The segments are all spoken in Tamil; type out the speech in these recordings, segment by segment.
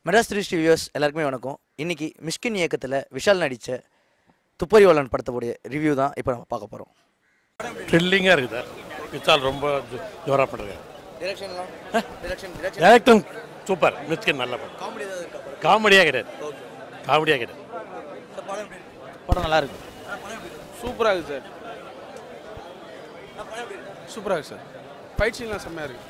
மெட்ராஸ் த்ரீ வியூவர்ஸ் எல்லாருக்குமே வணக்கம் இன்னைக்கு மிஷ்கின் இயக்கத்தில் விஷால் நடித்த துப்பறிவாளன் படத்துடைய ரிவ்யூ தான் இப்போ நம்ம பார்க்க போகிறோம் த்ரில்லிங்காக இருக்குது விஷால் ரொம்ப ஜோராக பண்ணுறாரு டிரெக்ஷன்லாம் டிரெக்ஷன் டிரெக்ஷன் டேரக்டும் சூப்பர் மிஸ்கின் நல்ல படம் காமெடி ஏதாவது இருக்கா காமெடியாக கிடையாது காமெடியாக கிடையாது படம் படம் நல்லா இருக்கு சூப்பராக இருக்குது சார் சூப்பராக இருக்குது சார் ஃபைட் சீன்லாம் செம்மையாக இருக்குது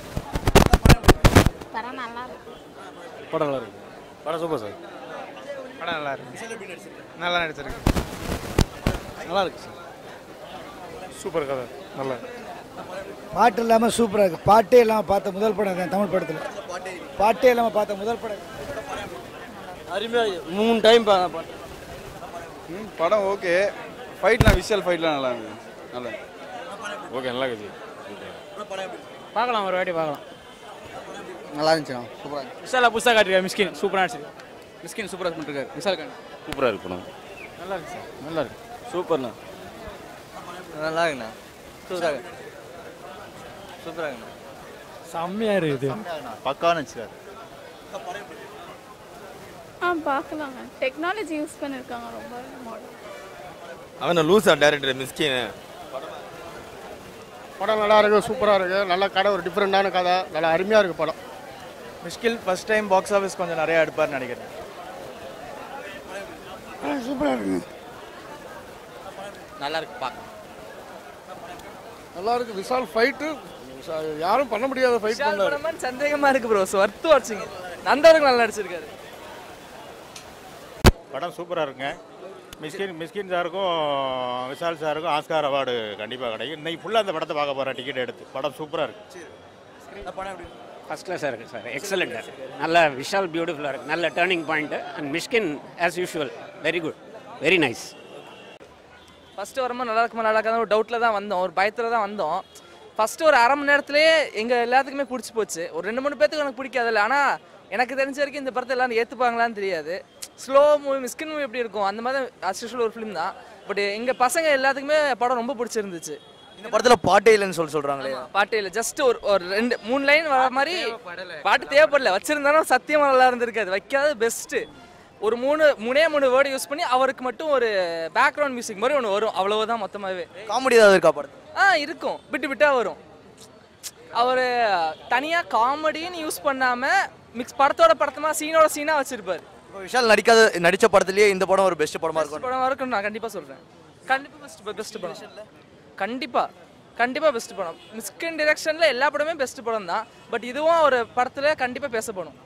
படம் நல்லா இருக்கு படம் நல்லா இருக்கு படம் சூப்பர் சார் படம் நல்லா இருக்கு நல்லா நடிச்சிருக்கு நல்லா இருக்கு சார் சூப்பர் கதை நல்லா பாட்டு இல்லாமல் சூப்பராக இருக்குது பாட்டே இல்லாமல் பார்த்த முதல் படம் தான் தமிழ் படத்தில் பாட்டே இல்லாமல் பார்த்த முதல் படம் அருமையாக மூணு டைம் ம் படம் ஓகே ஃபைட்லாம் விஷுவல் ஃபைட்லாம் நல்லா இருக்குது நல்லா ஓகே நல்லா இருக்குது பார்க்கலாம் ஒரு வாட்டி பார்க்கலாம் நல்லா இருந்துச்சு சூப்பராக விஷாலா புதுசாக காட்டிருக்காரு மிஸ்கின் சூப்பராக நடிச்சிருக்கு மிஸ்கின் சூப்பராக பண்ணிருக்காரு விஷால் காண்டி சூப்பராக இருக்கு படம் நல்லா இருக்கு சார் நல்லா இருக்கு சூப்பர்ண்ணா நல்லா இருக்குண்ணா சூப்பராக சூப்பராக இருக்குண்ணா செம்மையாக இருக்குது பக்காவாக நினச்சிக்காரு ஆ பார்க்கலாங்க டெக்னாலஜி யூஸ் பண்ணியிருக்காங்க ரொம்ப மாடல் அவன் லூசா டேரக்டர் மிஸ்கின் படம் நல்லா இருக்கு சூப்பராக இருக்கு நல்ல கதை ஒரு டிஃப்ரெண்டான கதை நல்லா அருமையாக இருக்கு படம் மிஸ்கில் ஃபர்ஸ்ட் டைம் பாக்ஸ் ஆஃபீஸ் கொஞ்சம் நிறைய எடுப்பார்னு நினைக்கிறேன் சூப்பராக இருக்கு நல்லா இருக்கு பார்க்க நல்லா இருக்கு விஷால் ஃபைட்டு யாரும் பண்ண முடியாத ஃபைட் பண்ணாரு சந்தேகமா இருக்கு ப்ரோ வர்த்து வாட்சிங்க நந்தவருக்கு நல்லா நடிச்சிருக்காரு படம் சூப்பராக இருக்குங்க மிஸ்கின் மிஸ்கின் சாருக்கும் விஷால் சாருக்கும் ஆஸ்கார் அவார்டு கண்டிப்பாக கிடைக்கும் இன்னைக்கு ஃபுல்லாக அந்த படத்தை பார்க்க போகிறேன் டிக்கெட் எடுத்து படம் சூப்பராக இருக்கு ஃபஸ்ட் கிளாஸாக இருக்குது சார் எக்ஸலண்ட் நல்ல விஷால் பியூட்டிஃபுல்லாக இருக்குது நல்ல turning point and Mysskin as usual very good very nice first வரும்போது நல்லா இருக்குமா நல்லா இருக்காது ஒரு டவுட்டில் தான் வந்தோம் ஒரு பயத்தில் தான் வந்தோம் ஃபர்ஸ்ட் ஒரு அரை மணி நேரத்துலேயே எங்கள் எல்லாத்துக்குமே பிடிச்சி போச்சு ஒரு ரெண்டு மூணு பேத்துக்கு எனக்கு பிடிக்காதுல்ல ஆனால் எனக்கு தெரிஞ்ச வரைக்கும் இந்த படத்தை எல்லாரும் ஏற்றுப்பாங்களான்னு தெரியாது ஸ்லோ மூவி மிஸ்கின் மூவி எப்படி இருக்கும் அந்த மாதிரி அஸ்யூஷுவல் ஒரு ஃபிலிம் தான் பட் எங்கள் பசங்க எல்லாத்துக்குமே படம் ரொம்ப பிடிச்சிருந்துச்சு இந்த படத்தில் பாட்டே இல்லைன்னு சொல்லி சொல்கிறாங்களே பாட்டு இல்லை ஜஸ்ட் ஒரு ஒரு ரெண்டு மூணு லைன் வர மாதிரி பாட்டு தேவைப்படல வச்சிருந்தாலும் சத்தியமா நல்லா இருந்திருக்காது வைக்காத பெஸ்ட்டு ஒரு மூணு மூணே மூணு வேர்டு யூஸ் பண்ணி அவருக்கு மட்டும் ஒரு பேக்ரவுண்ட் மியூசிக் மாதிரி ஒன்று வரும் அவ்வளவுதான் மொத்தமாகவே காமெடி ஏதாவது இருக்கா படத்தில் ஆ இருக்கும் விட்டு விட்டா வரும் அவர் தனியாக காமெடின்னு யூஸ் பண்ணாமல் மிக்ஸ் படத்தோட படத்தமா சீனோட சீனாக வச்சிருப்பாரு இப்போ விஷால் நடிக்காத நடித்த படத்துலேயே இந்த படம் ஒரு பெஸ்ட் படமாக பெஸ்ட் இருக்கும் படம் இருக்கும் நான் கண்டிப்பாக சொல்கிறேன் கண்டிப்பாக பெஸ்ட் பெஸ்ட் படம் கண்டிப்பாக கண்டிப்பாக பெஸ்ட் படம் மிஸ்கின் டிரெக்ஷனில் எல்லா படமே பெஸ்ட் படம் தான் பட் இதுவும் ஒரு படத்தில் கண்டிப்பாக பேசப்படும்